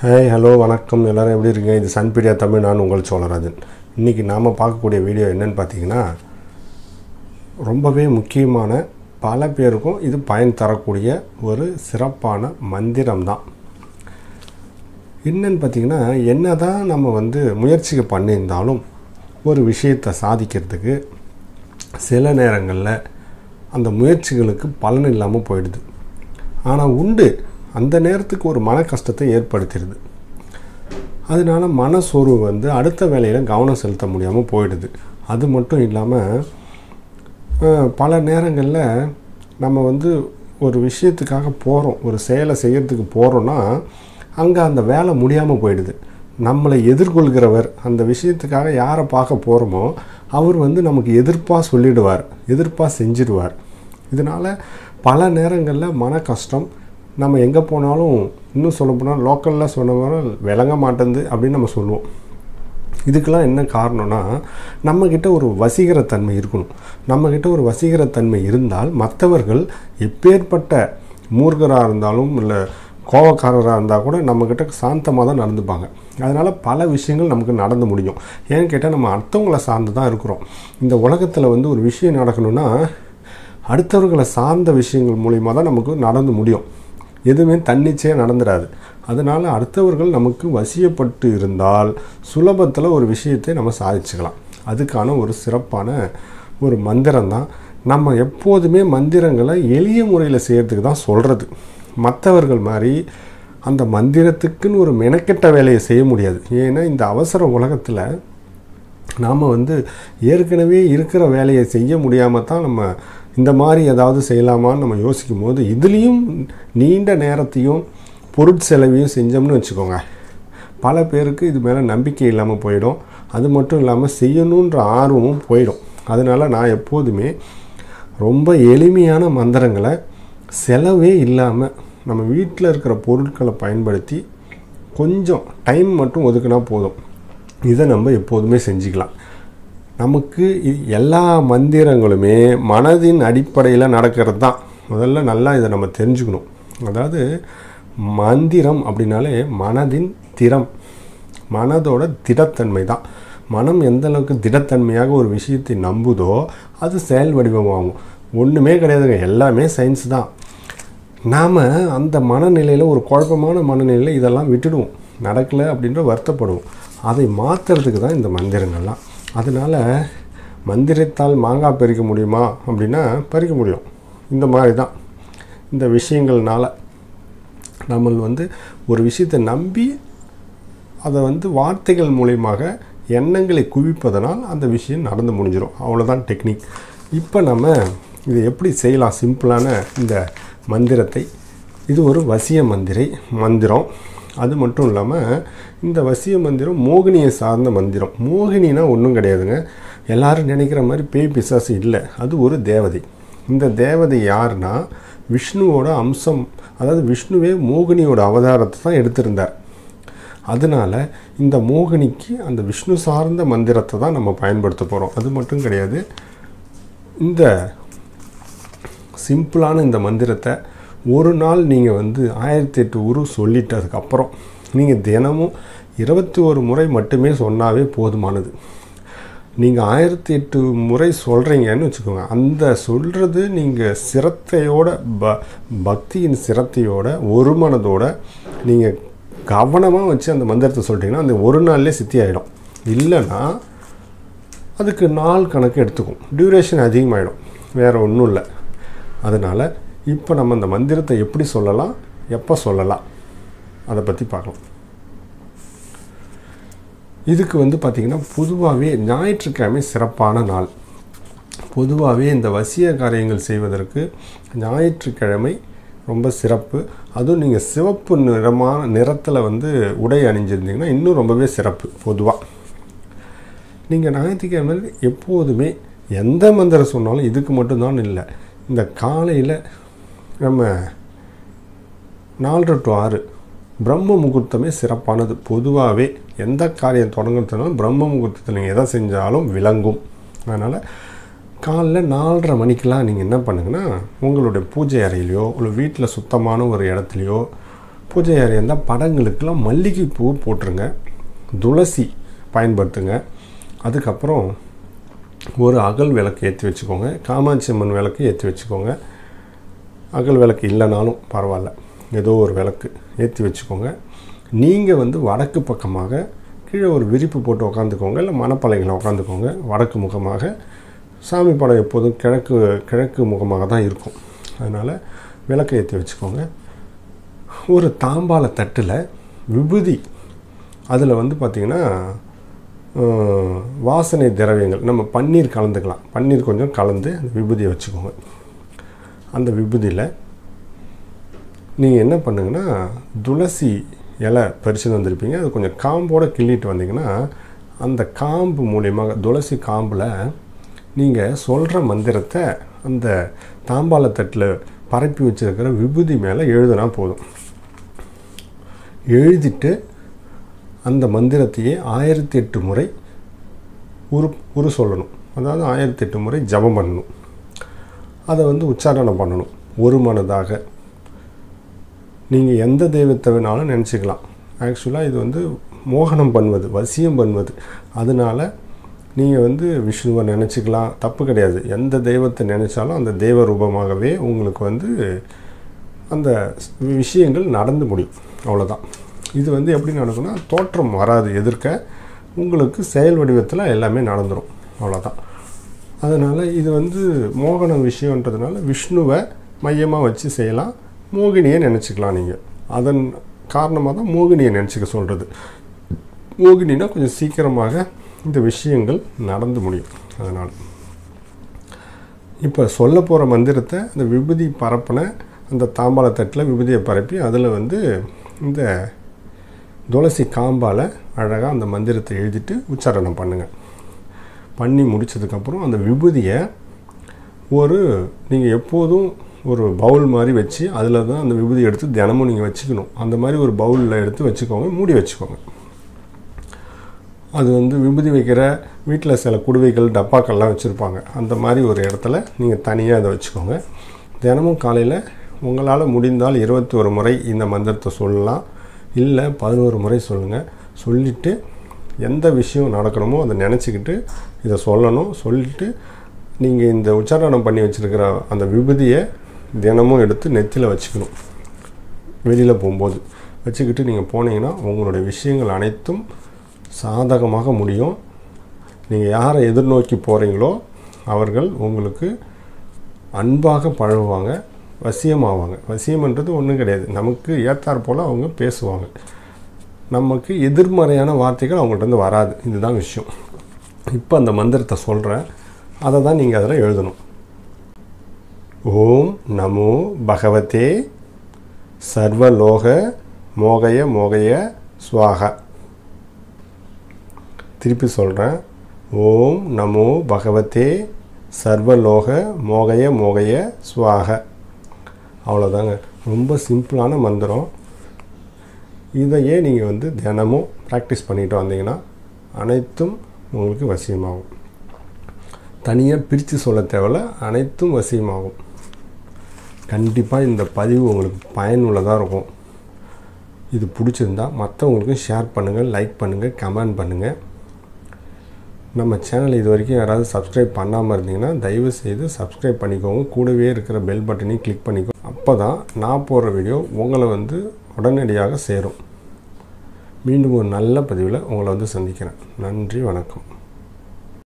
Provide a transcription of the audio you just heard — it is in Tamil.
ஹாய் ஹலோ வணக்கம் எல்லோரும் எப்படி இருக்கீங்க இது சன்பீடியா தமிழ் நான் உங்கள் சோழராஜன் இன்றைக்கி நாம் பார்க்கக்கூடிய வீடியோ என்னன்னு பார்த்தீங்கன்னா ரொம்பவே முக்கியமான பல பேருக்கும் இது பயன் தரக்கூடிய ஒரு சிறப்பான மந்திரம் தான் என்னன்னு பார்த்தீங்கன்னா என்ன தான் நம்ம வந்து முயற்சிக்கு பண்ணியிருந்தாலும் ஒரு விஷயத்தை சாதிக்கிறதுக்கு சில நேரங்களில் அந்த முயற்சிகளுக்கு பலன் இல்லாமல் போயிடுது ஆனால் உண்டு அந்த நேரத்துக்கு ஒரு மன கஷ்டத்தை ஏற்படுத்திடுது அதனால மனசோர்வு வந்து அடுத்த வேலையில் கவனம் செலுத்த முடியாமல் போயிடுது அது மட்டும் இல்லாமல் அஹ், பல நேரங்களில் நம்ம வந்து ஒரு விஷயத்துக்காக போகிறோம் ஒரு செயலை செய்யறதுக்கு போகிறோன்னா அங்கே அந்த வேலை முடியாமல் போயிடுது நம்மளை எதிர்கொள்கிறவர் அந்த விஷயத்துக்காக யாரை பார்க்க போகிறோமோ அவர் வந்து நமக்கு எதிர்ப்பாக சொல்லிடுவார் எதிர்ப்பாக செஞ்சிடுவார் இதனால் பல நேரங்களில் மன கஷ்டம் நம்ம எங்கே போனாலும் இன்னும் சொல்ல போனால் லோக்கலில் சொன்ன விளங்க மாட்டேங்குது அப்படின்னு நம்ம சொல்லுவோம் இதுக்கெல்லாம் என்ன காரணம்னா நம்மக்கிட்ட ஒரு வசீகரத்தன்மை இருக்கணும் நம்மக்கிட்ட ஒரு வசீகரத்தன்மை இருந்தால் மற்றவர்கள் எப்பேற்பட்ட மூர்க்கராக இருந்தாலும் இல்லை கோவக்காரராக இருந்தால் கூட நம்மக்கிட்ட சாந்தமாக தான் நடந்துப்பாங்க அதனால் பல விஷயங்கள் நமக்கு நடந்து முடியும் ஏன்னு கேட்டால் நம்ம அடுத்தவங்களை சார்ந்து தான் இருக்கிறோம் இந்த உலகத்தில் வந்து ஒரு விஷயம் நடக்கணும்னா அடுத்தவர்களை சார்ந்த விஷயங்கள் மூலிமா தான் நமக்கு நடந்து முடியும் எதுவுமே தன்னிச்சையாக நடந்துடாது அதனால் அடுத்தவர்கள் நமக்கு வசியப்பட்டு இருந்தால் சுலபத்தில் ஒரு விஷயத்தை நம்ம சாதிச்சுக்கலாம் அதுக்கான ஒரு சிறப்பான ஒரு மந்திரம் தான் நம்ம எப்போதுமே மந்திரங்களை எளிய முறையில் செய்கிறதுக்கு தான் சொல்கிறது மற்றவர்கள் மாதிரி அந்த மந்திரத்துக்குன்னு ஒரு மெனக்கெட்ட வேலையை செய்ய முடியாது ஏன்னா இந்த அவசர உலகத்தில் நாம் வந்து ஏற்கனவே இருக்கிற வேலையை செய்ய முடியாமல் தான் நம்ம இந்த மாதிரி ஏதாவது செய்யலாமான்னு நம்ம யோசிக்கும் போது இதுலேயும் நீண்ட நேரத்தையும் பொருட்செலவையும் செஞ்சோம்னு வச்சுக்கோங்க பல பேருக்கு இது மேலே நம்பிக்கை இல்லாமல் போயிடும் அது மட்டும் இல்லாமல் செய்யணுன்ற ஆர்வமும் போயிடும் அதனால் நான் எப்போதுமே ரொம்ப எளிமையான மந்திரங்களை செலவே இல்லாமல் நம்ம வீட்டில் இருக்கிற பொருட்களை பயன்படுத்தி கொஞ்சம் டைம் மட்டும் ஒதுக்குனா போதும் இதை நம்ம எப்போதுமே செஞ்சுக்கலாம் நமக்கு இ- எல்லா மந்திரங்களுமே மனதின் அடிப்படையில் நடக்கிறது தான் முதல்ல நல்லா இதை நம்ம தெரிஞ்சுக்கணும் அதாவது மந்திரம் அப்படின்னாலே மனதின் திறம் மனதோட திடத்தன்மை தான் மனம் எந்த அளவுக்கு திடத்தன்மையாக ஒரு விஷயத்தை நம்புதோ அது செயல் வடிவமாகும் ஒன்றுமே கிடையாதுங்க எல்லாமே சயின்ஸ் தான் நாம் அந்த மனநிலையில் ஒரு குழப்பமான மனநிலையில் இதெல்லாம் விட்டுடுவோம் நடக்கலை அப்படின்ற வருத்தப்படுவோம் அதை மாற்றுறதுக்கு தான் இந்த மந்திரங்கள்லாம் அதனால் மந்திரத்தால் மாங்காய் பறிக்க முடியுமா அப்படின்னா பறிக்க முடியும் இந்த மாதிரி தான் இந்த விஷயங்கள்னால நம்ம வந்து ஒரு விஷயத்தை நம்பி அதை வந்து வார்த்தைகள் மூலியமாக எண்ணங்களை குவிப்பதனால் அந்த விஷயம் நடந்து முடிஞ்சிடும் அவ்வளோதான் டெக்னிக் இப்போ நம்ம இதை எப்படி செய்யலாம் சிம்பிளான இந்த மந்திரத்தை இது ஒரு வசிய மந்திரை மந்திரம் அது மட்டும் இல்லாமல் இந்த வசிய மந்திரம் மோகினியை சார்ந்த மந்திரம் மோகினினா ஒன்றும் கிடையாதுங்க எல்லாரும் நினைக்கிற மாதிரி பேய் பிசாசு இல்லை அது ஒரு தேவதை இந்த தேவதை யாருன்னா விஷ்ணுவோட அம்சம் அதாவது விஷ்ணுவே மோகினியோட அவதாரத்தை தான் எடுத்திருந்தார் அதனால் இந்த மோகினிக்கு அந்த விஷ்ணு சார்ந்த மந்திரத்தை தான் நம்ம பயன்படுத்த போகிறோம் அது மட்டும் கிடையாது இந்த சிம்பிளான இந்த மந்திரத்தை ஒரு நாள் நீங்கள் வந்து ஆயிரத்தி எட்டு உரு சொல்லிட்டதுக்கப்புறம் நீங்கள் தினமும் இருபத்தி ஒரு முறை மட்டுமே சொன்னாவே போதுமானது நீங்கள் ஆயிரத்தி எட்டு முறை சொல்கிறீங்கன்னு வச்சுக்கோங்க அந்த சொல்கிறது நீங்கள் சிரத்தையோட ப பக்தியின் சிரத்தையோட ஒரு மனதோட நீங்கள் கவனமாக வச்சு அந்த மந்திரத்தை சொல்லிட்டீங்கன்னா அந்த ஒரு நாள்லேயே சித்தி ஆகிடும் இல்லைன்னா அதுக்கு நாள் கணக்கு எடுத்துக்கும் டியூரேஷன் அதிகமாகிடும் வேறு ஒன்றும் இல்லை அதனால் இப்போ நம்ம அந்த மந்திரத்தை எப்படி சொல்லலாம் எப்போ சொல்லலாம் அதை பற்றி பார்க்கலாம் இதுக்கு வந்து பார்த்திங்கன்னா பொதுவாகவே ஞாயிற்றுக்கிழமை சிறப்பான நாள் பொதுவாகவே இந்த வசிய காரியங்கள் செய்வதற்கு ஞாயிற்றுக்கிழமை ரொம்ப சிறப்பு அதுவும் நீங்கள் சிவப்பு நிறமான நிறத்தில் வந்து உடை அணிஞ்சிருந்தீங்கன்னா இன்னும் ரொம்பவே சிறப்பு பொதுவாக நீங்கள் ஞாயிற்றுக்கிழமை எப்போதுமே எந்த மந்திரம் சொன்னாலும் இதுக்கு மட்டும்தான் இல்லை இந்த காலையில் நம்ம நாலரை டு ஆறு பிரம்ம முகூர்த்தமே சிறப்பானது பொதுவாகவே எந்த காரியம் தொடங்குறதுனாலும் பிரம்ம முகூர்த்தத்தில் நீங்கள் எதை செஞ்சாலும் விளங்கும் அதனால் காலைல நாலரை மணிக்கெலாம் நீங்கள் என்ன பண்ணுங்கன்னா உங்களுடைய பூஜை அறையிலையோ இல்லை வீட்டில் சுத்தமான ஒரு இடத்துலையோ பூஜை அறை இருந்தால் படங்களுக்கெல்லாம் மல்லிகை பூ போட்டுருங்க துளசி பயன்படுத்துங்க அதுக்கப்புறம் ஒரு அகல் விளக்கு ஏற்றி வச்சுக்கோங்க காமாட்சி அம்மன் விளக்கு ஏற்றி வச்சுக்கோங்க அகல் விளக்கு இல்லைனாலும் பரவாயில்ல ஏதோ ஒரு விளக்கு ஏற்றி வச்சுக்கோங்க நீங்கள் வந்து வடக்கு பக்கமாக கீழே ஒரு விரிப்பு போட்டு உக்காந்துக்கோங்க இல்லை மணப்பலைகளை உட்காந்துக்கோங்க வடக்கு முகமாக சாமி படம் எப்போதும் கிழக்கு கிழக்கு முகமாக தான் இருக்கும் அதனால் விளக்கை ஏற்றி வச்சுக்கோங்க ஒரு தாம்பால தட்டில் விபூதி அதில் வந்து பார்த்திங்கன்னா அஹ், வாசனை திரவியங்கள் நம்ம பன்னீர் கலந்துக்கலாம் பன்னீர் கொஞ்சம் கலந்து அந்த விபூதியை வச்சுக்கோங்க அந்த விபூதியில் நீங்கள் என்ன பண்ணுங்கன்னா துளசி இலை பறிச்சுட்டு வந்திருப்பீங்க அது கொஞ்சம் காம்போடு கிள்ளிட்டு வந்தீங்கன்னா அந்த காம்பு மூலியமாக துளசி காம்பில் நீங்கள் சொல்கிற மந்திரத்தை அந்த தாம்பாளத்தட்டில் பரப்பி வச்சிருக்கிற விபூதி மேலே எழுதுனா போதும் எழுதிட்டு அந்த மந்திரத்தையே ஆயிரத்தி எட்டு முறை உரு உரு சொல்லணும் அதாவது ஆயிரத்தி எட்டு முறை ஜபம் பண்ணணும் அதை வந்து உச்சாரணம் பண்ணணும் ஒரு மனதாக நீங்கள் எந்த தெய்வத்தை வேணாலும் நினச்சிக்கலாம் ஆக்சுவலாக இது வந்து மோகனம் பண்ணுவது வசியம் பண்ணுவது அதனால் நீங்கள் வந்து விஷ்ணுவை நினச்சிக்கலாம் தப்பு கிடையாது எந்த தெய்வத்தை நினச்சாலும் அந்த தெய்வ ரூபமாகவே உங்களுக்கு வந்து அந்த விஷயங்கள் நடந்து முடியும் அவ்வளோதான் இது வந்து எப்படி நடக்கும்னா தோற்றம் வராது எதிர்க்க உங்களுக்கு செயல் வடிவத்தில் எல்லாமே நடந்துடும் அவ்வளோதான் அதனால் இது வந்து மோகன விஷயன்றதுனால விஷ்ணுவை மையமாக வச்சு செய்யலாம் மோகினியை நினச்சிக்கலாம் நீங்கள் அதன் காரணமாக தான் மோகினியை நினச்சிக்க சொல்கிறது மோகினினா கொஞ்சம் சீக்கிரமாக இந்த விஷயங்கள் நடந்து முடியும் அதனால் இப்போ சொல்ல போகிற மந்திரத்தை அந்த விபூதி பரப்பின அந்த தாம்பாள தட்டில் விபூதியை பரப்பி அதில் வந்து இந்த துளசி காம்பால் அழகாக அந்த மந்திரத்தை எழுதிட்டு உச்சாரணம் பண்ணுங்கள் பண்ணி முடிச்சதுக்கப்புறம் அந்த விபூதியை ஒரு நீங்கள் எப்போதும் ஒரு பவுல் மாதிரி வச்சு அதில் தான் அந்த விபூதி எடுத்து தினமும் நீங்கள் வச்சுக்கணும் அந்த மாதிரி ஒரு பவுலில் எடுத்து வச்சுக்கோங்க மூடி வச்சுக்கோங்க அது வந்து விபூதி வைக்கிற வீட்டில் சில குடுவைகள் டப்பாக்கள்லாம் வச்சுருப்பாங்க அந்த மாதிரி ஒரு இடத்துல நீங்கள் தனியாக அதை வச்சுக்கோங்க தினமும் காலையில் உங்களால் முடிந்தால் இருபத்தி ஒரு முறை இந்த மந்திரத்தை சொல்லலாம் இல்லை பதினோரு முறை சொல்லுங்கள் சொல்லிவிட்டு எந்த விஷயம் நடக்கணுமோ அதை நினச்சிக்கிட்டு இதை சொல்லணும் சொல்லிட்டு நீங்கள் இந்த உச்சாரணம் பண்ணி வச்சுருக்கிற அந்த விபூதியை தினமும் எடுத்து நெத்தியில் வச்சுக்கணும் வெளியில் போகும்போது வச்சுக்கிட்டு நீங்கள் போனீங்கன்னா உங்களுடைய விஷயங்கள் அனைத்தும் சாதகமாக முடியும் நீங்கள் யாரை எதிர்நோக்கி போகிறீங்களோ அவர்கள் உங்களுக்கு அன்பாக பழகுவாங்க வசியமாவாங்க வசியம்ன்றது ஒன்றும் கிடையாது நமக்கு ஏத்தாற் போல் அவங்க பேசுவாங்க நமக்கு எதிர்மறையான வார்த்தைகள் அவங்கள்ட்ட இருந்து வராது இதுதான் விஷயம் இப்போ அந்த மந்திரத்தை சொல்கிறேன் அதை தான் நீங்கள் அதில் எழுதணும் ஓம் நமோ பகவதே சர்வலோக மோகய மோகய ஸ்வாகா திருப்பி சொல்கிறேன் ஓம் நமோ பகவதே சர்வலோக மோகய மோகய ஸ்வாக அவ்வளோதாங்க ரொம்ப சிம்பிளான மந்திரம் இதையே நீங்கள் வந்து தினமும் ப்ராக்டிஸ் பண்ணிட்டு வந்தீங்கன்னா அனைத்தும் உங்களுக்கு வசியமாகும் தனியாக பிரித்து சொல்ல தேவையில்ல அனைத்தும் வசியமாகும் கண்டிப்பாக இந்த பதிவு உங்களுக்கு பயனுள்ளதாக இருக்கும் இது பிடிச்சிருந்தா மற்றவங்களுக்கும் ஷேர் பண்ணுங்கள் லைக் பண்ணுங்கள் கமெண்ட் பண்ணுங்கள் நம்ம சேனல் இது வரைக்கும் யாராவது சப்ஸ்கிரைப் பண்ணாமல் இருந்தீங்கன்னா தயவு செய்து சப்ஸ்கிரைப் பண்ணிக்கோங்க கூடவே இருக்கிற பெல் பட்டனையும் கிளிக் பண்ணிக்கோங்க அப்போ தான் நான் போடுற வீடியோ உங்களை வந்து உடனடியாக சேரும் மீண்டும் ஒரு நல்ல பதிவில் உங்களை வந்து சந்திக்கிறேன் நன்றி வணக்கம்